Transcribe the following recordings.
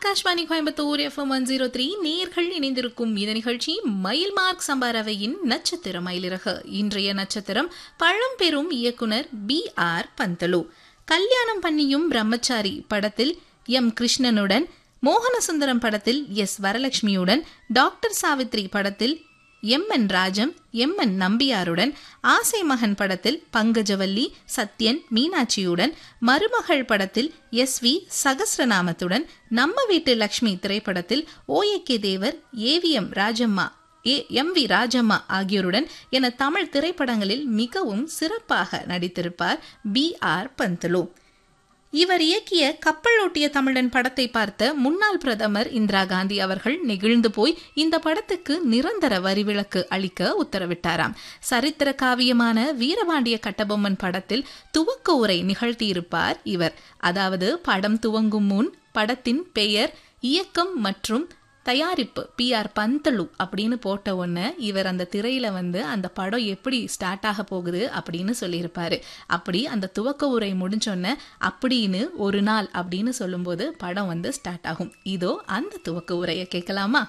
Akashvani Coimbatore FM one zero three நேர்கள் இணைந்திருக்கும் இந்த நிகழ்ச்சி மயில் மார்க் சம்பாரவையின் நட்சத்திர மயிலிறகு இன்றைய நட்சத்திரம் பழம்பெரும் இயக்குனர் பி ஆர் பந்தலு கல்யாணம் பண்ணியும் பிரம்மச்சாரி படத்தில் எம் கிருஷ்ணனுடன் மோகனசுந்தரம் படத்தில் எஸ் வரலட்சுமியுடன் டாக்டர் சாவித்ரி படத்தில் M N Rajam M N நம்பியாருடன் ஆசை மகன் படத்தில் பங்கஜவல்லி சத்யன் மீனாட்சியுடன் மருமகள் படத்தில் எஸ் வி சகஸ்ரநாமத்துடன் நம்ம வீட்டு லக்ஷ்மி திரைப்படத்தில் ஓஏகே தேவர் ஏவிஎம் ராஜம்மா ஏ எம் வி ராஜம்மா ஆகியோருடன் என தமிழ் திரைப்படங்களில் மிகவும் சிறப்பாக நடித்திருப்பார் பி ஆர் பந்தலு இவர் இயக்கிய கப்பலோட்டிய தமிழன் படத்தை பார்த்த முன்னாள் பிரதமர் இந்திரா காந்தி அவர்கள் நெகிழ்ந்து போய் இந்த படத்துக்கு நிரந்தர வரிவிலக்கு அளிக்க உத்தரவிட்டாராம் சரித்திர காவியமான வீரபாண்டிய கட்டபொம்மன் படத்தில் துவக்க உரை நிகழ்த்தியிருப்பார் இவர் அதாவது படம் துவங்கும் முன் படத்தின் பெயர் இயக்கம் மற்றும் தயாரிப்பு பி ஆர் பந்தலு அப்படின்னு போட்ட உடனே இவர் அந்த திரையில வந்து அந்த படம் எப்படி ஸ்டார்ட் ஆக போகுது அப்படின்னு சொல்லியிருப்பாரு அப்படி அந்த துவக்க உரை முடிஞ்சோன்ன அப்படின்னு ஒரு நாள் அப்படின்னு சொல்லும்போது படம் வந்து ஸ்டார்ட் ஆகும் இதோ அந்த துவக்க உரையை கேட்கலாமா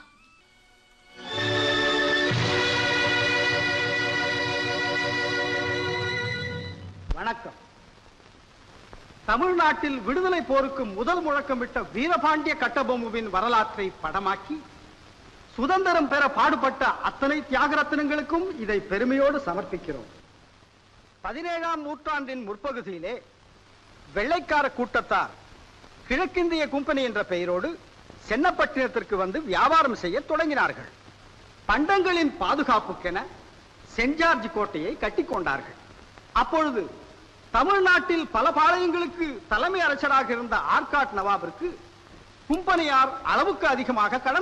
வணக்கம் தமிழ்நாட்டில் விடுதலை போருக்கு முதல் முழக்கமிட்ட வீரபாண்டிய கட்டபொம்முவின் வரலாற்றை படமாக்கி சுதந்திரம் பெற பாடுபட்ட அத்தனை தியாகரத்னங்களுக்கும் இதை பெருமையோடு சமர்ப்பிக்கிறோம் பதினேழாம் நூற்றாண்டின் முற்பகுதியிலே வெள்ளைக்கார கூட்டத்தார் கிழக்கிந்திய கும்பனி என்ற பெயரோடு சென்னப்பட்டினத்திற்கு வந்து வியாபாரம் செய்ய தொடங்கினார்கள் பண்டங்களின் பாதுகாப்புக்கென சென்ட் ஜார்ஜ் கோட்டையை கட்டிக்கொண்டார்கள் அப்பொழுது தமிழ்நாட்டில் பல பாளையங்களுக்கு தலைமை அரசராக இருந்த ஆர்காட் நவாபிற்கு கும்பனியார் அளவுக்கு அதிகமாக கடன்